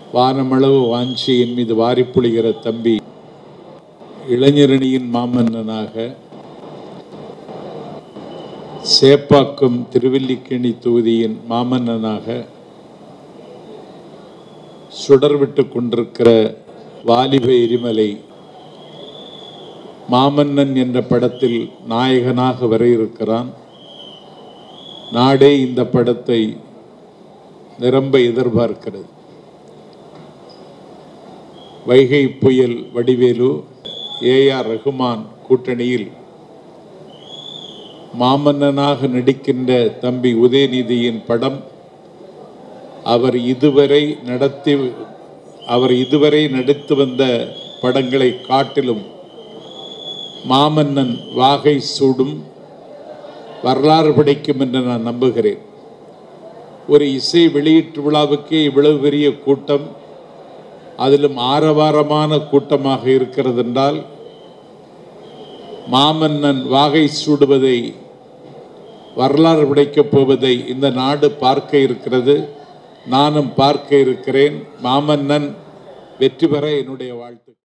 வானமளவு வாஞ்சி என் மீது வாரிப்புளிகிற தம்பி இளைஞரணியின் மாமன்னனாக சேப்பாக்கம் திருவல்லிக்கேணி தொகுதியின் மாமன்னனாக சுடர்விட்டு கொண்டிருக்கிற வாலிப எரிமலை மாமன்னன் என்ற படத்தில் நாயகனாக வர இருக்கிறான் நாடே இந்த படத்தை நிரம்ப எதிர்பார்க்கிறது வைகை புயல் வடிவேலு ஏஆர் ரகுமான் கூட்டணியில் மாமன்னனாக நடிக்கின்ற தம்பி உதயநிதியின் படம் அவர் இதுவரை நடத்தி அவர் இதுவரை நடித்து வந்த படங்களை காட்டிலும் மாமன்னன் வாகை சூடும் வரலாறு படைக்கும் என்று நான் நம்புகிறேன் ஒரு இசை வெளியீட்டு விழாவுக்கே இவ்வளவு பெரிய கூட்டம் அதிலும் ஆரவாரமான கூட்டமாக இருக்கிறது என்றால் மாமன்னன் வாகை சூடுவதை வரலாறு படைக்கப் போவதை இந்த நாடு பார்க்க இருக்கிறது நானும் பார்க்க இருக்கிறேன் மாமன்னன் வெற்றி பெற என்னுடைய வாழ்த்து